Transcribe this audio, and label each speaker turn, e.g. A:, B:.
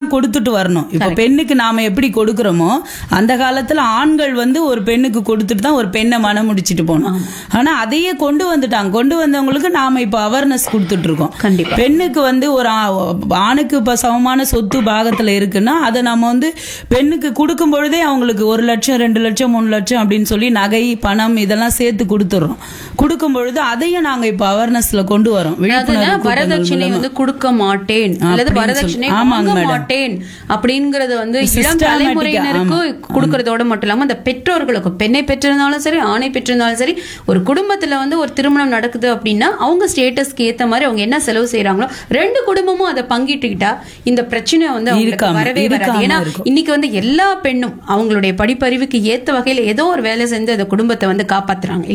A: கொடுத்துட்டு வரணும் இப்ப பெண்ணுக்கு நாம எப்படி கொடுக்கறோமோ அந்த காலத்துல ஆண்கள் வந்து ஒரு பெண்ணுக்கு கொடுத்துட்டு தான் ஒரு பெண்ணை மனம் முடிச்சிட்டு போனோம் ஆனா அதையே கொண்டு வந்துட்டாங்க கொண்டு வந்தவங்களுக்கு நாம இப்ப அவேர்னஸ் கொடுத்துட்டு இருக்கோம்
B: கண்டிப்பா.
A: பெண்ணுக்கு வந்து ஒரு ஆ- ஆணுக்கு இப்ப சமமான சொத்து பாகத்துல இருக்குன்னா அதை நம்ம வந்து பெண்ணுக்கு கொடுக்கும் பொழுதே அவங்களுக்கு ஒரு லட்சம் ரெண்டு லட்சம் மூணு லட்சம் அப்படின்னு சொல்லி நகை பணம் இதெல்லாம் சேர்த்து கொடுத்துறோம் கொடுக்கும் பொழுது அதையும் நாங்க இப்ப அவேர்னஸ்ல கொண்டு வரோம்
B: அதாவது
A: விழிப்புணர்வு கூட்டங்கள்
B: வரதட்சணை
A: மூலமா.
B: வந்து கொடுக்க மாட்டேன் அல்லது
A: அப்படின்னு
B: வரதட்சணை
A: சொல்லி- ஆமாங்க
B: வாங்க
A: மேடம்.
B: மாட்டேன் அப்படிங்கறது வந்து இளம்
A: Systematic-ஆ,
B: தலைமுறையினருக்கு கொடுக்கறதோட மட்டும் இல்லாம அந்த பெற்றோர்களுக்கு பெண்ணை பெற்றிருந்தாலும் சரி ஆணை பெற்றிருந்தாலும் சரி ஒரு குடும்பத்துல வந்து ஒரு திருமணம் நடக்குது அப்படின்னா அவங்க ஸ்டேட்டஸ்க்கு ஏத்த மாதிரி அவங்க என்ன செலவு செய்யறாங்களோ ரெண்டு குடும்பமும் அதை பங்கிட்டுக்கிட்டா இந்த பிரச்சனை வந்து அவங்களுக்கு
A: இருக்காம-
B: வரவே வராது
A: இருக்காம
B: ஏன்னா
A: இருக்கும்.
B: இன்னைக்கு வந்து எல்லா பெண்ணும் அவங்களுடைய படிப்பறிவுக்கு ஏத்த வகையில ஏதோ ஒரு வேலை செஞ்சு அந்த குடும்பத்தை வந்து காப்பாத்துறாங்க